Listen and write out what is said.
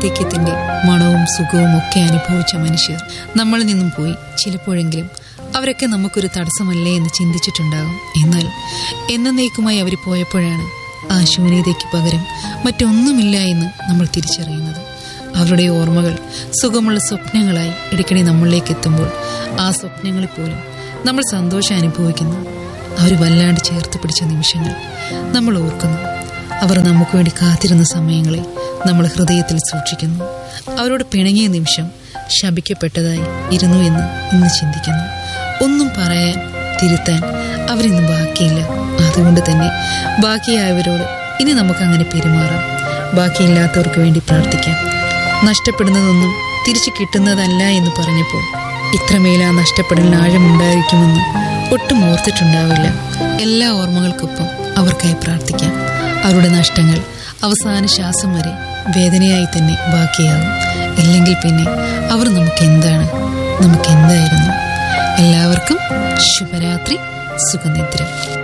വാർദ്ധക്യത്തിന്റെ മണവും സുഖവും ഒക്കെ അനുഭവിച്ച മനുഷ്യർ നമ്മളിൽ നിന്നും പോയി ചിലപ്പോഴെങ്കിലും അവരൊക്കെ നമുക്കൊരു തടസ്സമല്ലേ എന്ന് ചിന്തിച്ചിട്ടുണ്ടാകും എന്നാൽ എന്നേക്കുമായി അവർ പോയപ്പോഴാണ് ആ ശൂന്യതയ്ക്ക് പകരം മറ്റൊന്നുമില്ല എന്ന് നമ്മൾ തിരിച്ചറിയുന്നത് അവരുടെ ഓർമ്മകൾ സുഖമുള്ള സ്വപ്നങ്ങളായി ഇടയ്ക്കിടെ നമ്മളിലേക്ക് എത്തുമ്പോൾ ആ സ്വപ്നങ്ങളിൽ പോലും നമ്മൾ സന്തോഷം അനുഭവിക്കുന്നു അവർ വല്ലാണ്ട് ചേർത്ത് പിടിച്ച നിമിഷങ്ങൾ നമ്മൾ ഓർക്കുന്നു അവർ നമുക്ക് വേണ്ടി കാത്തിരുന്ന സമയങ്ങളെ നമ്മൾ ഹൃദയത്തിൽ സൂക്ഷിക്കുന്നു അവരോട് പിണങ്ങിയ നിമിഷം ശപിക്കപ്പെട്ടതായി ഇരുന്നു എന്ന് ഇന്ന് ചിന്തിക്കുന്നു ഒന്നും പറയാൻ തിരുത്താൻ അവരിന്ന് ബാക്കിയില്ല അതുകൊണ്ട് തന്നെ ബാക്കിയായവരോട് ഇനി നമുക്ക് അങ്ങനെ പെരുമാറാം ബാക്കിയില്ലാത്തവർക്ക് വേണ്ടി പ്രാർത്ഥിക്കാം നഷ്ടപ്പെടുന്നതൊന്നും തിരിച്ചു കിട്ടുന്നതല്ല എന്ന് പറഞ്ഞപ്പോൾ ഇത്രമേൽ ആ നഷ്ടപ്പെടലിന് ആഴമുണ്ടായിരിക്കുമെന്ന് ഒട്ടും ഓർത്തിട്ടുണ്ടാവില്ല എല്ലാ ഓർമ്മകൾക്കൊപ്പം അവർക്കായി പ്രാർത്ഥിക്കാം അവരുടെ നഷ്ടങ്ങൾ അവസാന ശ്വാസം വരെ വേദനയായി തന്നെ ബാക്കിയാകും ഇല്ലെങ്കിൽ പിന്നെ അവർ നമുക്ക് എന്താണ് നമുക്ക് എന്തായിരുന്നു എല്ലാവർക്കും ശുഭരാത്രി സുഖനിദ്ര